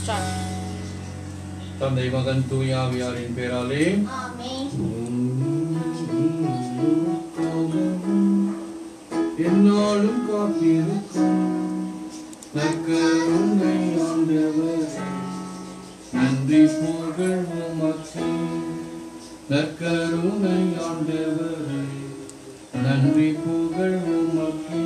Start. தந்தை மகன் தூயாவியாரின் பேராலே ஆமென் என்னாலும் காத்திருக்கும் நற்கருணை ஆண்டவரே நன்றி புகழ் உமக்கு நற்கருணை ஆண்டவரே நன்றி புகழ் உமக்கு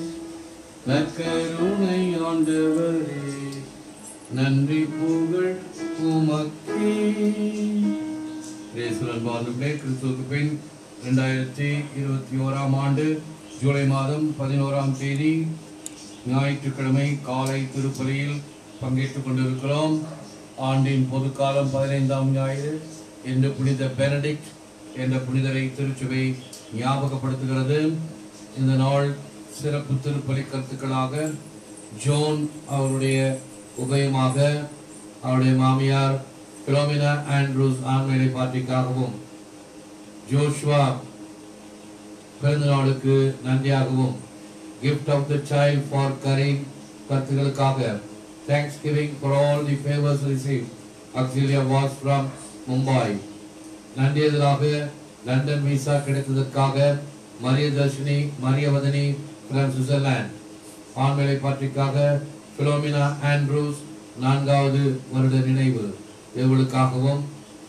நற்கருணை ஆண்டவரே நன்றி புகழ் உமக்கே இயேசுவின் பாதுகளே கிறிஸ்துவுக்கு பின் ரெண்டாயிரத்தி இருபத்தி ஓராம் ஆண்டு ஜூலை மாதம் பதினோராம் தேதி ஞாயிற்றுக்கிழமை காலை திருப்பலியில் பங்கேற்றுக் கொண்டிருக்கிறோம் ஆண்டின் பொதுக்காலம் பதினைந்தாம் ஞாயிறு என்று புனித பெனடிக்ட் என்ற புனிதரை திருச்சுவை ஞாபகப்படுத்துகிறது இந்த நாள் சிறப்பு திருப்பலி கருத்துக்களாக ஜோன் அவருடைய உபயமாக அவருடைய மாமியார் பிலோமினா ஆண்ட்ரூஸ் ஆண்மையை பார்ட்டிக்காகவும் ஜோஷ்வா பிறந்த நாளுக்கு நன்றியாகவும் gift of the child for Kareem கருத்துகளுக்காக thanks giving for all the favours receive Auxilia was from Mumbai நன்றியதலாக லண்டன் விசா கிடைத்ததற்காக மரிய தர்ஷினி மரியவதனி ஃப்ரம் சுவிட்சர்லாந்து ஆண்மையை பாட்டிக்காக பிலோமினா ஆண்ட்ரூஸ் நான்காவது வருட நினைவு இவர்களுக்காகவும்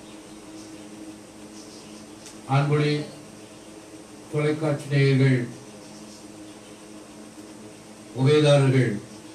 அன்புடைய தொலைக்காட்சி நேயர்கள் உபயதாரர்கள்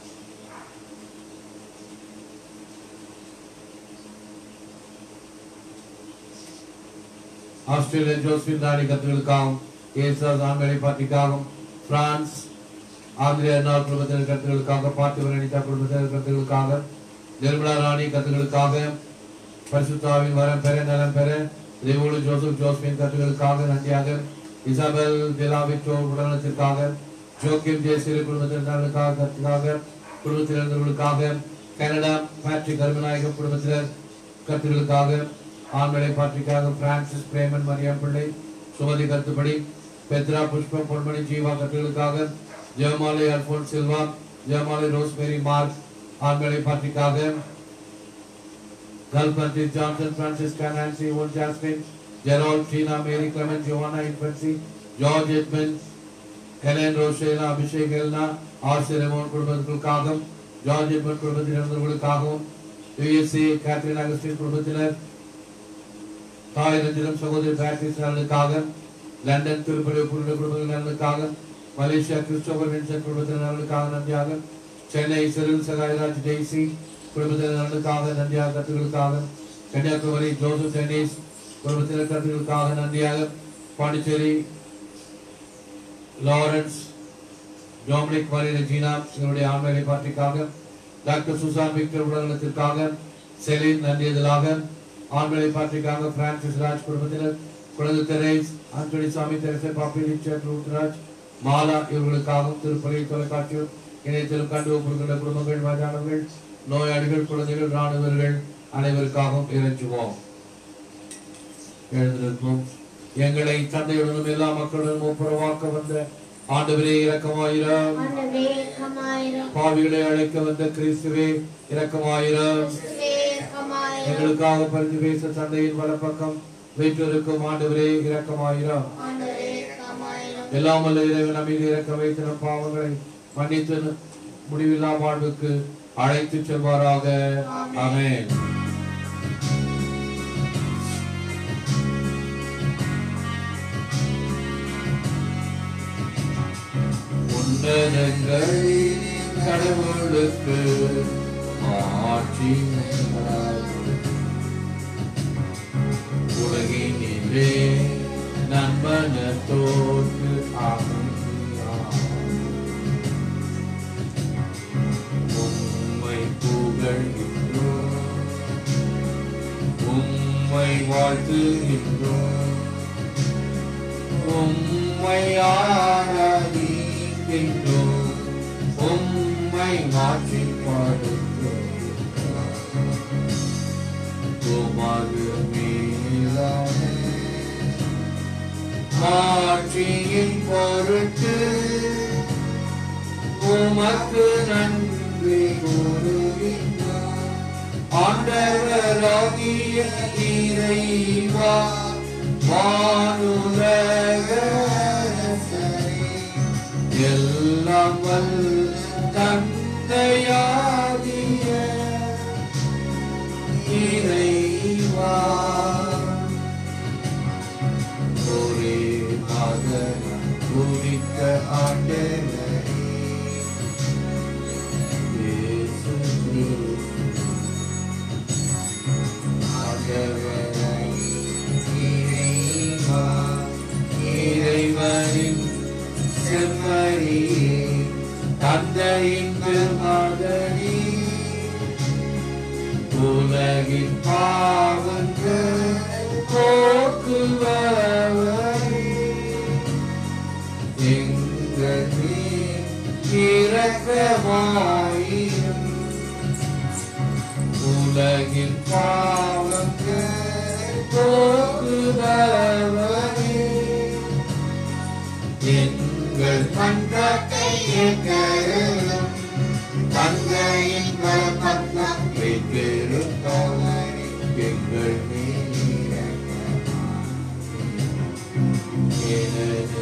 ஆஸ்திரேலியா ஜோஸ்பின் ராணி கத்துகளுக்காகவும் ஏசாஸ் ஆண்களை பார்ட்டிக்காகவும் பிரான்ஸ் ஆந்திரேயா நாள் குடும்பத்தினர் கருத்துகளுக்காக பார்த்திபன் அனிதா குடும்பத்தினர் கருத்துகளுக்காக நிர்மலா ராணி கருத்துகளுக்காக பரிசுத்தாவின் வரம் பெற நலம் பெற தேவோடு ஜோசப் ஜோஸ்பின் கருத்துகளுக்காக நன்றியாக இசபெல் திலாவிட்டோ உடனத்திற்காக ஜோக்கியம் ஜெயசீல குடும்பத்தினருக்காக கருத்துக்காக குடும்பத்தினர்களுக்காக கனடா பேட்ரிக் கருமநாயகம் குடும்பத்தினர் கருத்துகளுக்காக ஆண்மலை பாட்ரிக்காக பிரான்சிஸ் பிரேமன் மரியாம் பிள்ளை சுமதி கருத்துப்படி பெத்ரா புஷ்பம் பொன்மணி ஜீவா கருத்துகளுக்காக Jeyamalai Alphonse Silva Jeyamalai Rosemary Mark ஆண்மலை பாட்ரிக்காக Galpantry, Johnson, Francisca, Nancy, Owen, Jasmine, Gerald, Tina, Mary, Clement, Joanna, Infancy, George Edmund, Helen, Rochelle, Abhishek, Elna, ஆசிரியர் ரெமோன் குடும்பத்திற்காகவும் ஜார்ஜ் எட்மண்ட் குடும்பத்தினர்களுக்காகவும் யுஎஸ்ஏ கேத்ரின் அகஸ்டின் குடும்பத்தினர் தாய் ரஞ்சிதம் சகோதரி பேட்ரிஸ் நலனுக்காக லண்டன் திருப்பதி புனித குடும்பங்கள் நலனுக்காக மலேசியா கிறிஸ்டோபர் வின்சென்ட் குடும்பத்தினர் நலனுக்காக நன்றியாக சென்னை சிறில் சகாயராஜ் டெய்சி குடும்பத்தினர் நலனுக்காக நன்றியாக கருத்துக்களுக்காக கன்னியாகுமரி ஜோசப் டென்னிஸ் குடும்பத்தினர் கருத்துக்களுக்காக நன்றியாக Pondicherry Lawrence Dominic Marie Regina இவருடைய ஆண்மையை பார்ட்டிக்காக டாக்டர் சுசான் விக்டர் உடல்நலத்திற்காக செலின் நன்றியதலாக ஆண்மையை பார்ட்டிக்காக பிரான்சிஸ் ராஜ் குடும்பத்தினர் குழந்தை தெரேஸ் ஆண்டனி சாமி தெரசை பாப்பி ரிச்சர்ட் ரூத்ராஜ் மாலா இவர்களுக்காகவும் திருப்பலி தொலைக்காட்சியில் இணையத்திலும் கண்டு ஒப்புகின்ற குடும்பங்கள் வயதானவர்கள் நோயாளிகள் குழந்தைகள் ராணுவர்கள் அனைவருக்காகவும் இறைஞ்சுவோம் எழுந்திருப்போம் எங்களை தந்தையுடனும் எல்லா மக்களுடனும் ஒப்புரவாக்க வந்த ஆண்டவரே இரக்கமாயிரம் ஆண்டவரே இரக்கமாயிரும் பாவிகளை அழைக்க வந்த கிறிஸ்துவே இரக்கமாயிரம் கிறிஸ்துவே இரக்கமாயிரும் எங்களுக்காக பரிந்து பேச தந்தையின் வலப்பக்கம் வீற்றிருக்கும் ஆண்டவரே இரக்கமாயிரம் ஆண்டவரே இரக்கமாயிரும் எல்லாம் வல்ல இறைவன் அமைதி இறக்க வைத்த நம் பாவங்களை மன்னித்து முடிவில்லா வாழ்வுக்கு அழைத்து செல்வாராக ஆமென் உன்னதங்களில் கடவுளுக்கு ஆட்சி உண்டாகும். உலகினிலே நண்பனத்தோர்க்கு அமைதியாகும். உம்மை புகழ்கின்றோம் உம்மை வாழ்த்துகின்றோம் உம்மை ஆராதிக்கின்றோம் உம்மை மாற்றி பாடுகிறோம் உமது மேலான ஆட்சியின் பொருட்டு உமக்கு நன்றி கூறுகின்றோம் ஆகிய இறைவா வானுலக அரசரே, எல்லாம் வல்ல தந்தையாகிய இறைவா ஒரே மகன் குறித்த ஆண்டவரே இயேசு கிறிஸ்து ஆண்டவரே, இறைவா, இறைவனின் செம்மறியே தந்தையின் மகனே உலகின் பாவங்கள் போக்குபவரே எங்கள் மேல் இரக்கமாயிரும் உலகின் பாவங்கள் போக்குபவரே எங்கள் மன்றத்தை ஏற்கரும் தந்தையின் வலப்பக்கம் வைத்திருப்பவரே எங்கள் மேல் இரக்கமாயிரும். எனது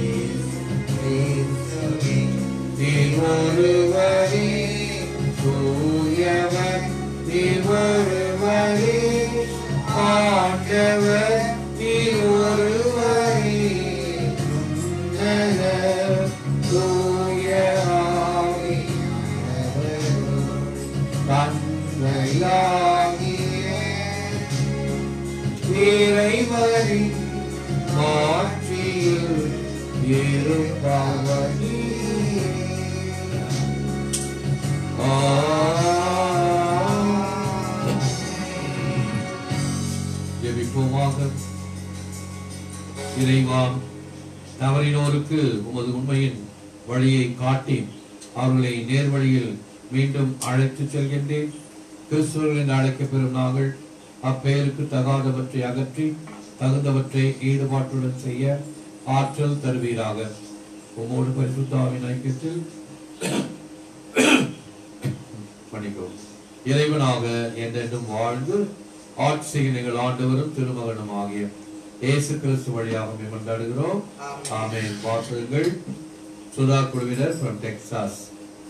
பேசுவே திருவருவரே தூயவர் திருவருவரே ஆண்டவர் திருவருவரே சுந்தர தூய ஆவியானவரும் தந்தையாகிய இறைவரின் ஆட்சியில் இருப்பவர் நீரே. ஆமென். ஜெபிப்போமாக இறைவா தவறினோருக்கு உமது உண்மையின் வழியை காட்டி அவர்களை நேர்வழியில் மீண்டும் அழைத்துச் செல்கின்றேன் கிறிஸ்துவர்கள் என்று அழைக்கப்பெறும் நாங்கள் அப்பெயருக்கு தகாதவற்றை அகற்றி தகுந்தவற்றை ஈடுபாட்டுடன் செய்ய ஆற்றல் தருவீராக உமோடு பரிசுத்தாவின் ஐக்கியத்தில் மன்னிக்கவும் இறைவனாக என்றென்றும் வாழ்ந்து ஆட்சி செய்கிற எங்கள் ஆண்டவரும் திருமகனும் ஆகிய இயேசு கிறிஸ்து வழியாக மேம்படுகிறோம் ஆமென் வாசகங்கள் சுதா குழுவினர் ஃப்ரம் டெக்சாஸ்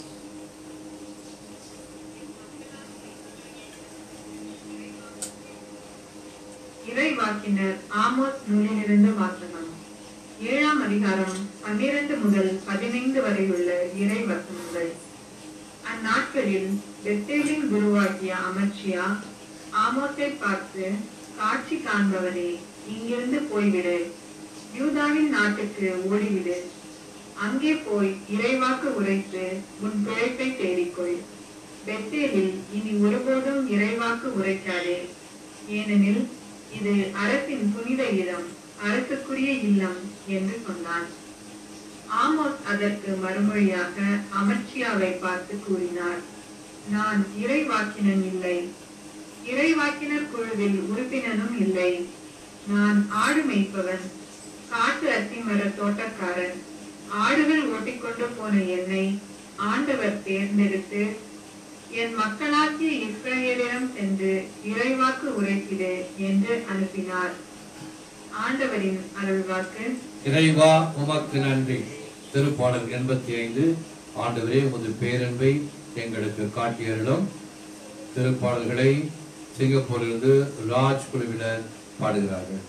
இறைவாக்கினர் ஆமோஸ் நூலிலிருந்து வாசகம் ஏழாம் அதிகாரம் பன்னிரண்டு முதல் பதினைந்து வரையுள்ள இறை வசனங்கள் அந்நாட்களில் பெத்தேலின் குருவாகிய அமர்ச்சியா ஆமோஸை பார்த்து காட்சி காண்பவனே இங்கிருந்து போய்விடு யூதாவின் நாட்டுக்கு ஓடிவிடு அங்கே போய் இறைவாக்கு உரைத்து உன் பிழைப்பை தேடிக்கொள் பெத்தேலில் இனி ஒருபோதும் இறைவாக்கு உரைக்காதே ஏனெனில் இது அரசின் புனித இடம் அரசுக்குரிய இல்லம் என்று சொன்னான் ஆமோஸ் அதற்கு மறுமொழியாக அமர்ச்சியாவை பார்த்து கூறினார் நான் இறைவாக்கினன் இல்லை இறைவாக்கினர் குழுவில் உறுப்பினனும் இல்லை நான் ஆடு மேய்ப்பவன் காட்டு அத்திமர தோட்டக்காரன் ஆடுகள் ஓட்டிக்கொண்டு போன என்னை ஆண்டவர் தேர்ந்தெடுத்து என் மக்களாகிய இஸ்ரவேலிடம் சென்று இறைவாக்கு உரைத்திடு என்று அனுப்பினார் ஆண்டவரின் அருள்வாக்கு இறைவா உமக்கு நன்றி திருப்பாடல் எண்பத்தி ஐந்து ஆண்டவரே உமது பேரன்பை எங்களுக்கு காட்டியருளும் திருப்பாடல்களை சிங்கப்பூரிலிருந்து ராஜ் குழுவினர் பாடுகிறார்கள்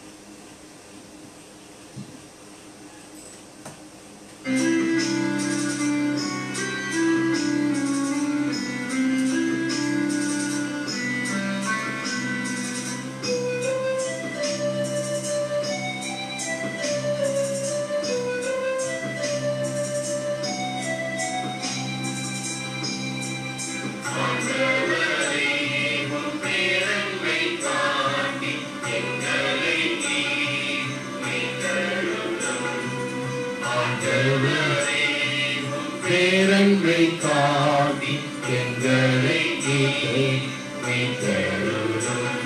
பேரன்பை காட்டி எங்களை மீட்டு மீட்டருளும்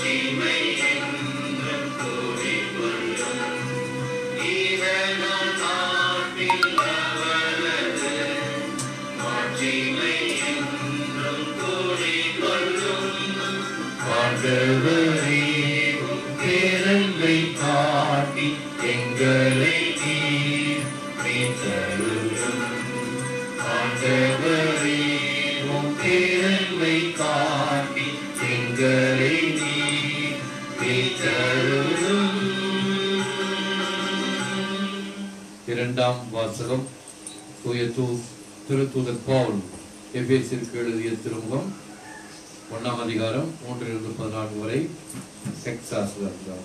ஆண்டவரே பேரன்பை காட்டி எங்களை நீர் மீட்டருளும் ஆண்டவரே உம் பேரன்பை காட்டி எங்களை நீர் மீட்டருளும் இரண்டாம் வாசகம் தூய தூ திருத்தூதர் பவுல் எபேசிற்கு எழுதிய திருமுகம் ஒண்ணாம் அதிகாரம் மூன்றிலிருந்து பதினான்கு வரை டெக்சாஸ் அதிகாரம்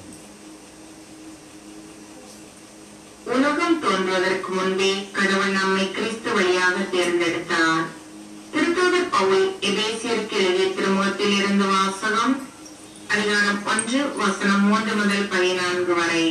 உலகம் தோன்றுவதற்கு முன்பே கடவுள் நம்மை கிறிஸ்து வழியாக தேர்ந்தெடுத்தார் திருத்தூதர் பவுல் எபேசியருக்கு எழுதிய திருமுகத்தில் இருந்து வாசகம் அதிகாரம் ஒன்று வசனம் மூன்று முதல் பதினான்கு வரை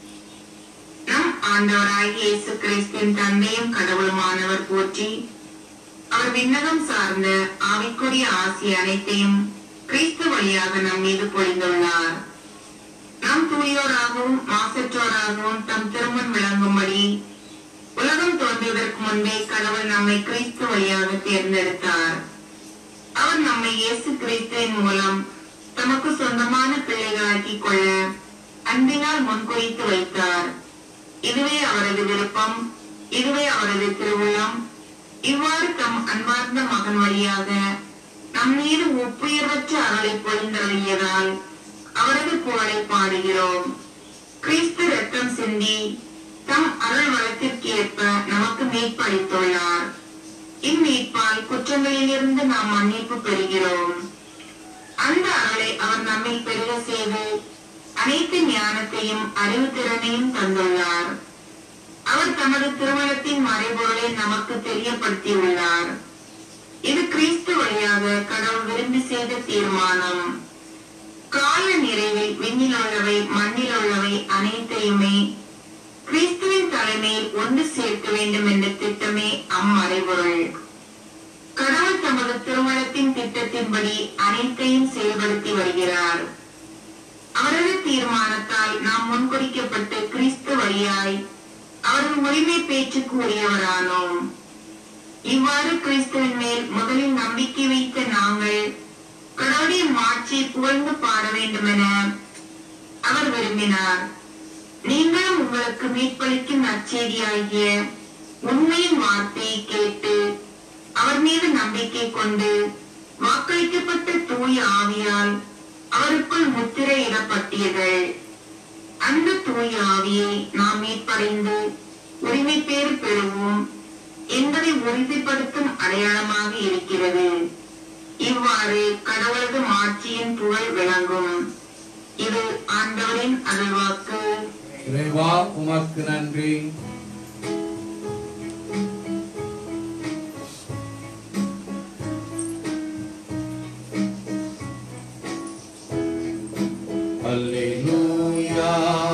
நம் ஆண்டவராகிய இயேசு கிறிஸ்துவின் தந்தையும் கடவுளுமானவர் போற்றி அவர் விண்ணகம் சார்ந்த ஆவிக்குரிய ஆசி அனைத்தையும் கிறிஸ்து வழியாக நம் மீது பொழிந்துள்ளார் நாம் தூயோராகவும் மாசற்றோராகவும் தம் திருமண் விளங்கும்படி உலகம் தோன்றுவதற்கு முன்பே கடவுள் நம்மை கிறிஸ்து வழியாக தேர்ந்தெடுத்தார் அவர் நம்மை இயேசு கிறிஸ்துவின் மூலம் தமக்கு சொந்தமான பிள்ளைகளாக்கிக் கொள்ள அன்பினால் முன்குறித்து வைத்தார் இதுவே அவரது விருப்பம் இதுவே அவரது திருவுளம் இவ்வாறு தம் அன்பார்ந்த மகன் வழியாக நம் மீது ஒப்புயர்வற்ற அருளை பொழிந்தருளியதால் அவரது புகழை பாடுகிறோம் கிறிஸ்து ரத்தம் சிந்தி தம் அருள் வளத்திற்கு ஏற்ப நமக்கு மீட்பளித்துள்ளார் இம்மீட்பால் குற்றங்களிலிருந்து நாம் மன்னிப்பு பெறுகிறோம் அந்த அருளை அவர் நம்மில் பெருக செய்து அனைத்து ஞானத்தையும் அறிவுத்திறனையும் தந்துள்ளார் அவர் தமது திருமணத்தின் மறைபொருளை நமக்கு தெரியப்படுத்தியுள்ளார் இது கிறிஸ்து வழியாக கடவுள் விரும்பி செய்த தீர்மானம் கால நிறைவில் விண்ணில் உள்ளவை மண்ணில் உள்ளவை அனைத்தையுமே கிறிஸ்துவின் தலைமையில் ஒன்று சேர்க்க வேண்டும் என்ற திட்டமே அம்மறைபொருள் கடவுள் தமது திருமணத்தின் திட்டத்தின்படி அனைத்தையும் செயல்படுத்தி வருகிறார் அவரது தீர்மானத்தால் நாம் முன்குறிக்கப்பட்டு கிறிஸ்து வழியாய் அவரது உரிமை பேச்சுக்கு உரியவரானோம் இவ்வாறு கிறிஸ்துவின் மேல் முதலில் நம்பிக்கை வைத்த நாங்கள் கடவுளின் மாட்சியை புகழ்ந்து பாட வேண்டும் என அவர் விரும்பினார் நீங்களும் உங்களுக்கு மீட்பளிக்கும் நற்செய்தியாகிய உண்மையின் வார்த்தையை கேட்டு அவர் மீது நம்பிக்கை கொண்டு வாக்களிக்கப்பட்ட தூய ஆவியால் அவருக்குள் முத்திரையிடப்பட்டீர்கள் அந்த தூய ஆவியை நாம் மீட்படைந்து உரிமை பேறு பெறுவோம் என்பதை உறுதிப்படுத்தும் அடையாளமாக இருக்கிறது இவ்வாறு கடவுளது மாட்சியின் புகழ் விளங்கும் இது ஆண்டவரின் அருள்வாக்கு இறைவா உமக்கு நன்றி அல்லேலூயா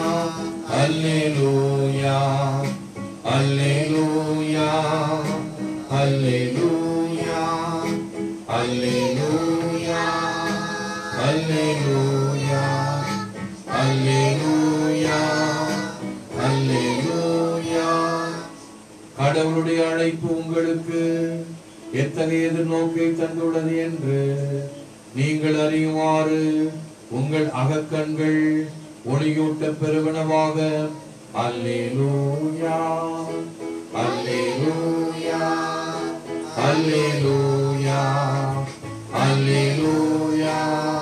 அல்லேலூயா அல்லேலூயா அல்லேலூயா அல்லேலூயா அல்லேலூயா அல்லேலூயா அல்லேலூயா கடவுளுடைய அழைப்பு உங்களுக்கு எத்தகைய எதிர்நோக்கை தந்துள்ளது என்று நீங்கள் அறியுமாறு உங்கள் அகக்கண்கள் ஒளியூட்ட பெருவனவாக அல்லேலூயா அல்லேலூயா அல்லேலூயா அல்லேலூயா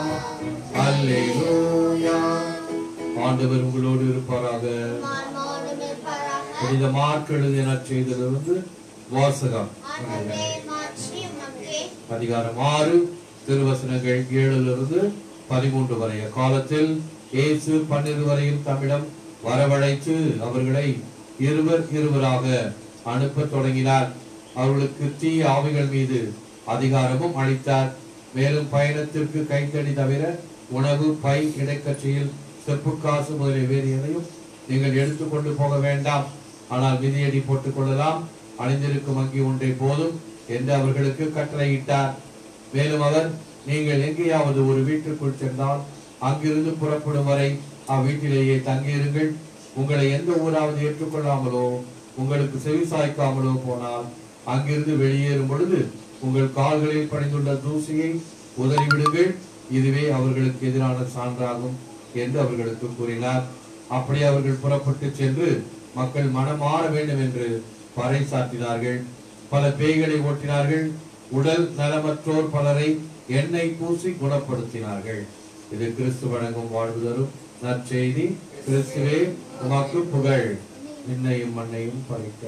அல்லேலூயா ஆண்டவர் உங்களோடு இருப்பாராக மார்மோடு நிற்பாராக. புனித மார்க் எழுதிய நற்செய்தியிலிருந்து வாசகம் ஆண்டவரே, மாட்சி உமக்கே. அதிகாரம் ஆறு திருவசனங்கள் ஏழிலிருந்து பதிமூன்று வரை காலத்தில் இயேசு பன்னிரு வரையில் தம்மிடம் வரவழைத்து அவர்களை இருவர் இருவராக அனுப்பத் தொடங்கினார் அவர்களுக்கு தீய ஆவிகள் மீது அதிகாரமும் அளித்தார் மேலும் பயணத்திற்கு கைத்தடி தவிர உணவு பை இடைக்கட்சியில் செப்பு காசு முதலிய வேறு எதையும் நீங்கள் எடுத்துக்கொண்டு போக வேண்டாம் ஆனால் மிதியடி போட்டுக் கொள்ளலாம் அணிந்திருக்கும் அங்கி ஒன்றை போதும் என்று அவர்களுக்கு கட்டளையிட்டார் மேலும் அவர் நீங்கள் எங்கேயாவது ஒரு வீட்டுக்குள் சென்றால் அங்கிருந்து புறப்படும் வரை அவ்வீட்டிலேயே தங்கியிருங்கள் உங்களை எந்த ஊராவது ஏற்றுக்கொள்ளாமலோ உங்களுக்கு செவி சாய்க்காமலோ போனால் அங்கிருந்து வெளியேறும் பொழுது உங்கள் கால்களில் படைந்துள்ள தூசியை உதறிவிடுங்கள் இதுவே அவர்களுக்கு எதிரான சான்றாகும் என்று அவர்களுக்கு கூறினார் அப்படி அவர்கள் புறப்பட்டு சென்று மக்கள் மனம் மாற வேண்டும் என்று பறைசாற்றினார்கள் பல பேய்களை ஓட்டினார்கள் உடல் நலமற்றோர் பலரை எண்ணெய் பூசி குணப்படுத்தினார்கள் இது கிறிஸ்து வழங்கும் வாழ்வு தரும் நற்செய்தி கிறிஸ்துவே உமக்கு புகழ் விண்ணையும் மண்ணையும் படைக்க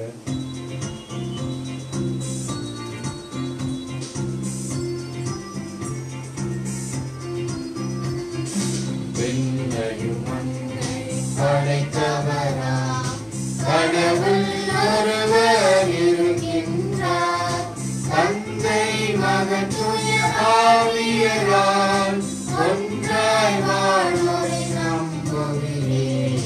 விண்ணையும் மண்ணையும் படைத்தவரா கடவுள் ஒருவர் இருக்கின்றார் தந்தை மகன் தூய ஆவியரால் ஒன்றாய் வாழ்வோரை நம்புகிறேன்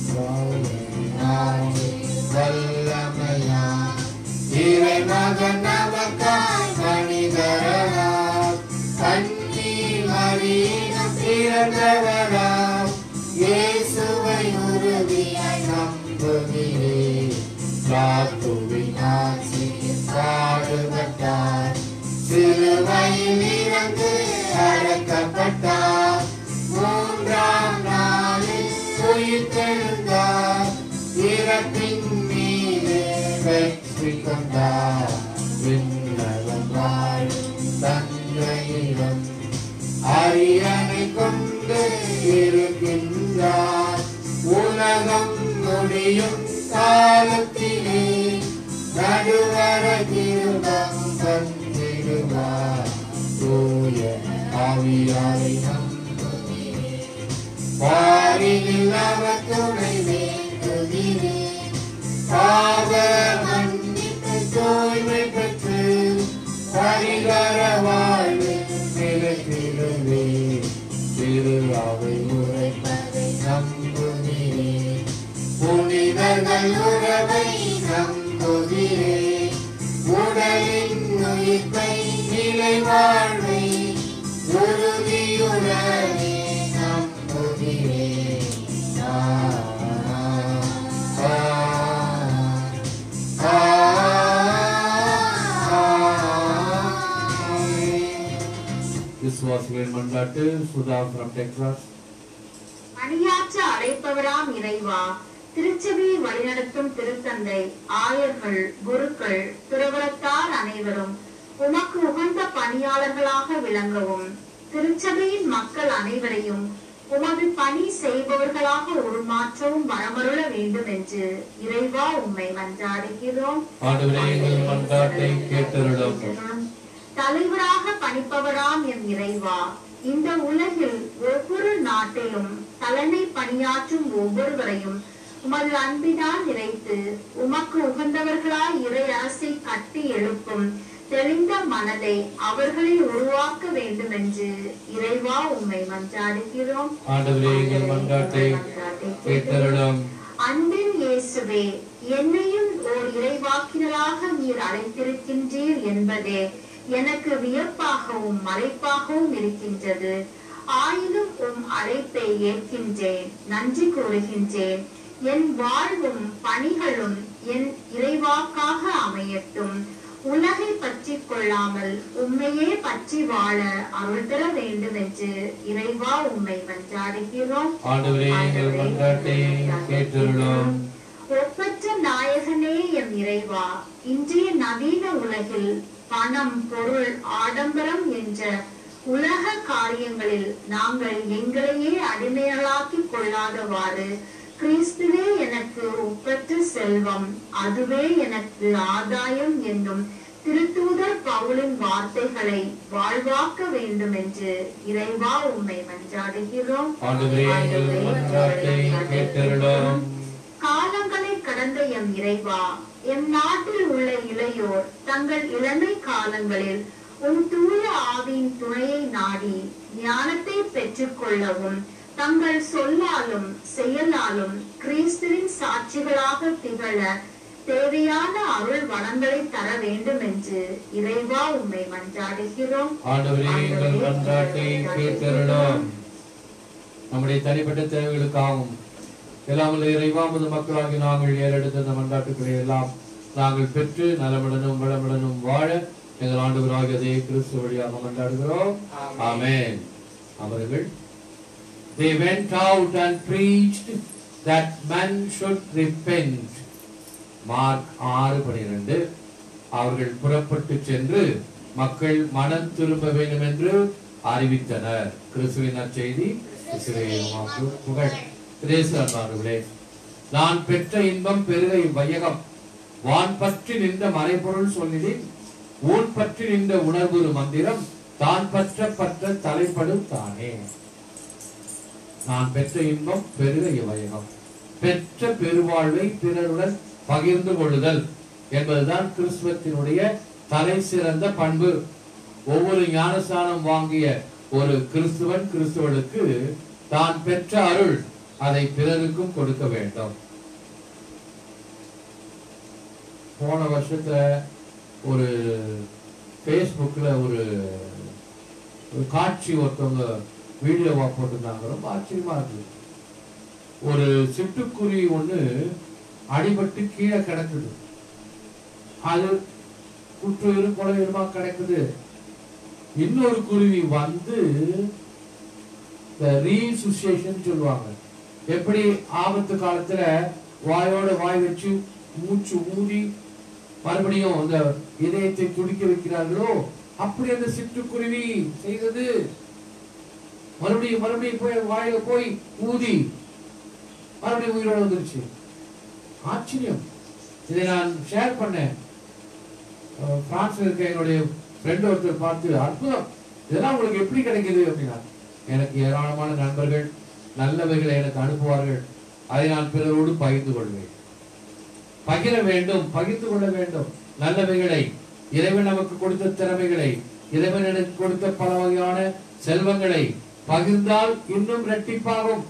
வல்லமையா இறைமகன் நமக்காய் மனிதராம் கண்ணி மறியிடம் பிறந்தவராம் இயேசுவை உறுதியாய் நம்புகிறேன் சாத்துவின் ஆட்சியில் பாடுபட்டார் சிலுவையில் இறந்து அடக்கப்பட்டார் மூன்றாம் நாளில் உயிர்த்தெழுந்தார் இறப்பின் மீது வெற்றி கொண்டார் விண்ணகம் வாழும் தந்தையிடம் அரியணை கொண்டு இருக்கின்றார் உலகம் முடியும் காலத்திலே நடுவர திருடம் தந்திடுவார் தூய ஆவியாரை நம்புகிறேன் பாரினில் அவர் துணை வேண்டுகிறேன் பாவ மன்னிப்பு தூய்மை பெற்று பரிகர வாழ்வு நிலைத்திடுவே திரு அவை உரைப்பதை நம்புகிறேன் புனிதர்கள் உறவை நம்புகிறேன் உடலின் உயிர்ப்பை நிலை வாழ்வை உறுதியுடனே நம்புகிறேன் ஆ, ஆ, ஆ, ஆ. விசுவாசிகளின் மன்றாட்டு சுதா ஃப்ரம் டெக்சாஸ் பணியாற்ற அழைப்பவராம் இறைவா திருச்சபையை வழிநடத்தும் திருத்தந்தை ஆயர்கள் குருக்கள் துறவரத்தார் அனைவரும் உமக்கு உகந்த பணியாளர்களாக விளங்கவும் திருச்சபையின் மக்கள் அனைவரையும் உமது பணி செய்பவர்களாக உருமாற்றவும் வரமருள வேண்டும் என்று இறைவா உம்மை மன்றாடுகிறோம் ஆண்டவரே எங்கள் மன்றாட்டை கேட்டருளும் தலைவராக பணிப்பவராம் எம் இறைவா இந்த உலகில் ஒவ்வொரு நாட்டிலும் தலைமை பணியாற்றும் ஒவ்வொருவரையும் உமது அன்பினால் நிறைத்து உமக்கு உகந்தவர்களாய் இறை அரசை கட்டி எழுப்பும் தெளிந்த மனதை அவர்களில் உருவாக்க வேண்டும் என்று இறைவா உம்மை மன்றாடுகிறோம் ஆண்டவரே எங்கள் மன்றாட்டை கேட்டருளும் அன்பின் இயேசுவே என்னையும் ஓர் இறைவாக்கினராக நீர் அழைத்திருக்கின்றீர் என்பதே எனக்கு வியப்பாகவும் மலைப்பாகவும் இருக்கின்றது ஆயினும் உம் அழைப்பை ஏற்கின்றேன் நன்றி கூறுகின்றேன் என் வாழ்வும் பணிகளும் என் இறைவாக்காக அமையட்டும் உலகை பற்றி கொள்ளாமல் உண்மையே பற்றி வாழ அருள் தர வேண்டும் என்று இறைவா உம்மை மன்றாடுகிறோம் ஆண்டவரே எங்கள் மன்றாட்டை கேட்டருளும் ஒப்பற்ற நாயகனே எம் இறைவா இன்றைய நவீன உலகில் பணம் பொருள் ஆடம்பரம் என்ற உலக காரியங்களில் நாங்கள் எங்களையே அடிமைகளாக்கிக் கொள்ளாதவாறு கிறிஸ்துவே எனக்கு ஒப்பற்ற செல்வம் அதுவே எனக்கு ஆதாயம் என்னும் திருத்தூதர் பவுலின் வார்த்தைகளை வாழ்வாக்க வேண்டும் என்று இறைவா உம்மை மன்றாடுகிறோம் ஆண்டவரே எங்கள் மன்றாட்டை கேட்டருளும் காலங்களை கடந்த எம் இறைவா எம் நாட்டில் உள்ள இளையோர் தங்கள் இளமை காலங்களில் உன் தூய ஆவியின் துணையை நாடி ஞானத்தை பெற்றுக் கொள்ளவும் தங்கள் சொல்லாலும் செயலாலும் கிறிஸ்துவின் சாட்சிகளாக திகழ தேவையான அருள் வளங்களை தர வேண்டும் என்று இறைவா உம்மை மன்றாடுகிறோம் ஆண்டவரே எங்கள் மன்றாட்டை கேட்டருளும் நம்முடைய தனிப்பட்ட தேவைகளுக்காகவும் எல்லாம் வல்ல இறைவாமது மக்களாகி நாங்கள் ஏறெடுத்த இந்த மன்றாட்டுக்களை எல்லாம் நாங்கள் பெற்று நலமுடனும் வளமுடனும் வாழ எங்கள் ஆண்டவராகிய அதே கிறிஸ்து வழியாக மன்றாடுகிறோம் ஆமென் அவர்கள் they went out and preached that men should repent Mark ஆறு பனிரெண்டு அவர்கள் புறப்பட்டு சென்று மக்கள் மனம் திரும்ப வேண்டும் என்று அறிவித்தனர் கிறிஸ்துவின் நற்செய்தி கிறிஸ்துவே உமக்கு புகழ் கிரேசு அன்பார்களே நான் பெற்ற இன்பம் பெருக இவ்வையகம் வான் பற்றி நின்ற மறைபொருள் சொல்லிடின் ஊன் பற்றி நின்ற உணர்வுறு மந்திரம் தான் பற்ற பற்ற தலைப்படும் தானே நான் பெற்ற இன்பம் பெருக இவையகம் பெற்ற பெருவாழ்வை பிறருடன் பகிர்ந்து கொள்ளுதல் என்பதுதான் கிறிஸ்துவத்தினுடைய தலை சிறந்த பண்பு ஒவ்வொரு ஞானஸ்தானம் வாங்கிய ஒரு கிறிஸ்துவன் கிறிஸ்துவனுக்கு தான் பெற்ற அருள் அதை பிறருக்கும் கொடுக்க வேண்டும் போன வருஷத்துல ஒரு Facebookல ஒரு ஒரு காட்சி ஒருத்தவங்க வீடியோவா போட்டிருந்தாங்க ரொம்ப ஆச்சரியமா இருக்கு ஒரு சிட்டுக்குருவி ஒண்ணு அடிபட்டு கீழே கிடக்குது அது குற்றுயிரு கொலையுமா கிடக்குது இன்னொரு குருவி வந்து ரீசுசியேஷன் சொல்லுவாங்க எப்படி ஆபத்து காலத்துல வாயோட வாய் வச்சு மூச்சு ஊதி மறுபடியும் அந்த இதயத்தை துடிக்க வைக்கிறார்களோ அப்படி அந்த சிட்டுக்குருவி செய்தது மறுபடியும் மறுபடியும் போய் வாயில போய் ஊதி மறுபடியும் உயிரோட வந்துருச்சு ஆச்சரியம் இதை நான் ஷேர் பண்ணேன் அஹ் பிரான்ஸ்ல இருக்க என்னுடைய ஃப்ரெண்ட் ஒருத்தர் பார்த்து அற்புதம் இதெல்லாம் உங்களுக்கு எப்படி கிடைக்குது அப்படின்னா எனக்கு ஏராளமான நண்பர்கள் நல்லவைகளை எனக்கு அனுப்புவார்கள் அதை நான் பிறரோடு பகிர்ந்து கொள்வேன் பகிர வேண்டும் பகிர்ந்து கொள்ள வேண்டும் நல்லவைகளை இறைவன் நமக்கு கொடுத்த திறமைகளை இறைவன் எனக்கு கொடுத்த பல வகையான செல்வங்களை பகிர்ந்தால் இன்னும் இரட்டிப்பாகும்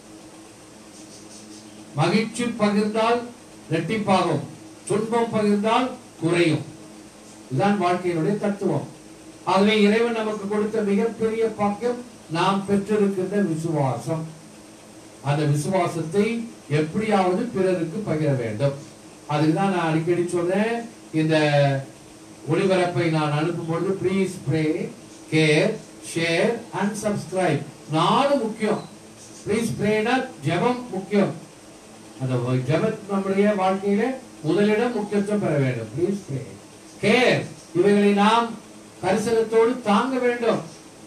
மகிழ்ச்சி பகிர்ந்தால் இரட்டிப்பாகும் துன்பம் பகிர்ந்தால் குறையும் இதுதான் வாழ்க்கையினுடைய தத்துவம் ஆகவே இறைவன் நமக்கு கொடுத்த மிகப்பெரிய பாக்கியம் நாம் பெற்றிருக்கின்ற விசுவாசம் அந்த விசுவாசத்தை எப்படியாவது பிறருக்கு பகிர வேண்டும் அதுக்குதான் நான் அடிக்கடி சொல்றேன் இந்த ஒளிபரப்பை நான் அனுப்பும் பொழுது please pray care share and subscribe நாலு முக்கியம் ப்ளீஸ் ப்ரேனா ஜெபம் முக்கியம் அந்த ஜெபத் நம்முடைய வாழ்க்கையில முதலிடம் முக்கியத்துவம் பெற வேண்டும் ப்ளீஸ் ப்ரே கேர் இவைகளை நாம் கரிசனத்தோடு தாங்க வேண்டும்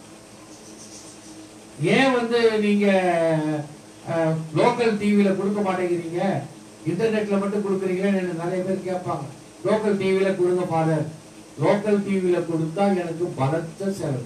ஏன் வந்து நீங்க லோக்கல் டிவில கொடுக்க மாட்டேங்கிறீங்க இன்டர்நெட்ல மட்டும் கொடுக்குறீங்கன்னு நிறைய பேர் கேட்பாங்க லோக்கல் டிவில கொடுங்க ஃபாதர் லோக்கல் டிவில கொடுத்தா எனக்கு பலத்த செலவு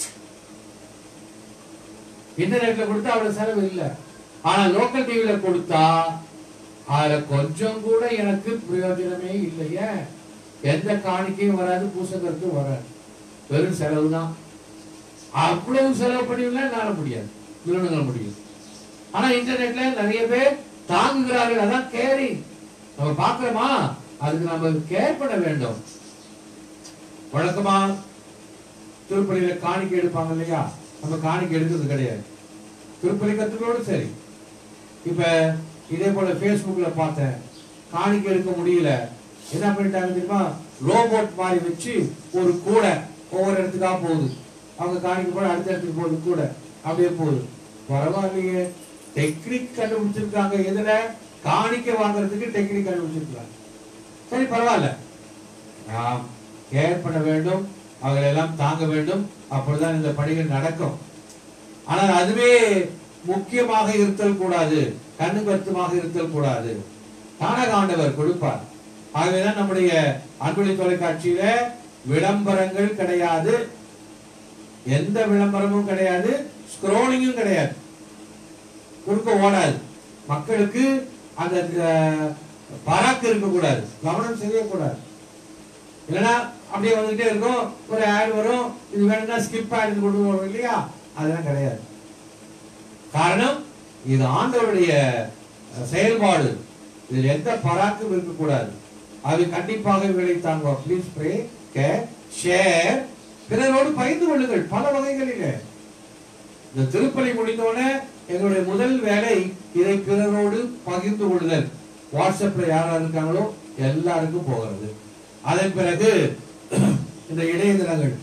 இன்டர்நெட்ல கொடுத்தா அவ்வளவு செலவு இல்ல ஆனா லோக்கல் டிவில கொடுத்தா அதுல கொஞ்சம் கூட எனக்கு பிரயோஜனமே இல்லையே எந்த காணிக்கையும் வராது பூசகருக்கும் வராது வெறும் செலவு தான் அவ்வளவு செலவு பண்ணினா என்னால முடியாது நிறுவனங்கள் முடியும் ஆனா இன்டர்நெட்ல நிறைய பேர் தாங்குகிறார்கள் அதான் கேரிங் நம்ம பார்க்கிறோமா அதுக்கு நம்ம கேர் பண்ண வேண்டும் வழக்கமா திருப்பலியில காணிக்கை எடுப்பாங்க இல்லையா நம்ம காணிக்கை எடுக்கிறது கிடையாது திருப்பலி கத்துக்களோடு சரி இப்ப இதே போல Facebookல பார்த்தேன் காணிக்கை எடுக்க முடியல என்ன பண்ணிட்டாங்க தெரியுமா ரோபோட் மாதிரி வச்சு ஒரு கூடை ஒவ்வொரு இடத்துக்கா போகுது அவங்க காணிக்கை போட அடுத்த இடத்துக்கு போகுது கூட அப்படியே போகுது பரவாயில்லையே டெக்னிக் கண்டுபிடிச்சிருக்காங்க எதுல காணிக்கை வாங்குறதுக்கு டெக்னிக் கண்டுபிடிச்சிருக்காங்க சரி பரவாயில்ல நாம் கேர் பண்ண வேண்டும் அவர்கள் எல்லாம் தாங்க வேண்டும் அப்பொழுதுதான் இந்த பணிகள் நடக்கும் ஆனால் அதுவே முக்கியமாக இருத்தல் கூடாது கண்ணு கருத்துமாக இருத்தல் கூடாது தானக ஆண்டவர் கொடுப்பார் ஆகவேதான் நம்முடைய அன்பொழி தொலைக்காட்சியில விளம்பரங்கள் கிடையாது எந்த விளம்பரமும் கிடையாது ஸ்க்ரோலிங்கும் கிடையாது குறுக்க ஓடாது மக்களுக்கு அந்த அஹ், பராக்கு இருக்கக்கூடாது கவனம் செய்யக்கூடாது இல்லைன்னா அப்படியே வந்துகிட்டே இருக்கும் ஒரு ஆட் வரும் இது வேணும்னா ஸ்கிப் ஆட் கொண்டு வரும் இல்லையா அதெல்லாம் கிடையாது காரணம் இது ஆண்டவருடைய அஹ், செயல்பாடு இதில் எந்த பராக்கும் இருக்கக்கூடாது அது கண்டிப்பாக விலை தாங்குவோம் ப்ளீஸ் ப்ரே கே ஷேர் பிறரோடு பகிர்ந்து கொள்ளுங்கள் பல வகைகளிலே இந்த திருப்பலி முடிந்தோடனே எங்களுடைய முதல் வேலை இதை பிறரோடு பகிர்ந்து கொள்ளுதல் வாட்ஸ்அப்ல யாரா இருக்காங்களோ எல்லாருக்கும் போகிறது அதன் பிறகு இந்த இணையதளங்கள்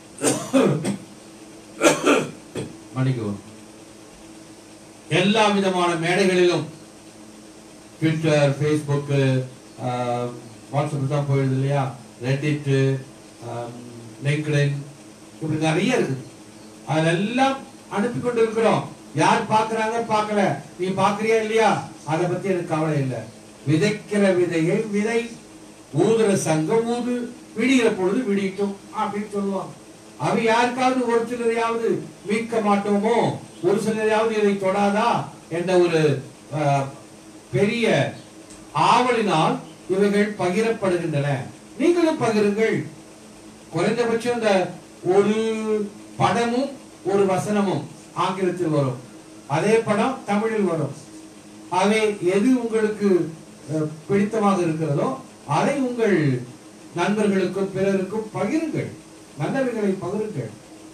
மன்னிக்கவும் எல்லா விதமான மேடைகளிலும் ட்விட்டர் ஃபேஸ்புக்கு வாட்ஸ்அப் தான் போயிடுது இல்லையா ரெட்டிட்டு லிங்க்டின் இப்படி நிறைய இருக்குது அதெல்லாம் அனுப்பி கொண்டு இருக்கிறோம் யார் பாக்குறாங்க பார்க்கல நீ பாக்குறியா இல்லையா அதை பத்தி எனக்கு கவலை இல்லை விதைக்கிற விதையை விதை ஊதுற சங்கம் ஊது விடிகிற பொழுது விடிட்டும் அப்படின்னு சொல்லுவாங்க அவ யாருக்காவது ஒரு சிலரையாவது மீட்க மாட்டோமோ ஒரு சிலரையாவது இதை தொடாதா என்ற ஒரு அஹ், பெரிய ஆவலினால் இவைகள் பகிரப்படுகின்றன நீங்களும் பகிருங்கள் குறைந்தபட்சம் இந்த ஒரு படமும் ஒரு வசனமும் ஆங்கிலத்தில் வரும் அதே படம் தமிழில் வரும் அவை எது உங்களுக்கு அஹ், பிடித்தமாக இருக்கிறதோ அதை உங்கள் நண்பர்களுக்கும் பிறருக்கும் பகிருங்கள் நல்லவைகளை பகிருங்கள்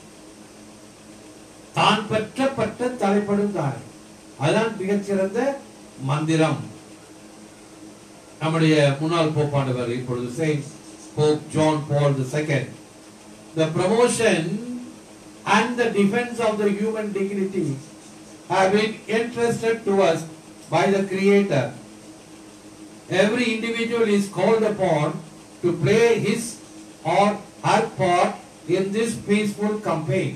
தான் பெற்றப்பட்ட தலைப்படும் தானே அதுதான் மிகச்சிறந்த மந்திரம் நம்முடைய முன்னாள் போப்பாண்டவர் இப்பொழுது saint Pope John Paul the second the promotion and the defense of the human dignity have been entrusted to us by the creator every individual is called upon to play his or her part in this peaceful campaign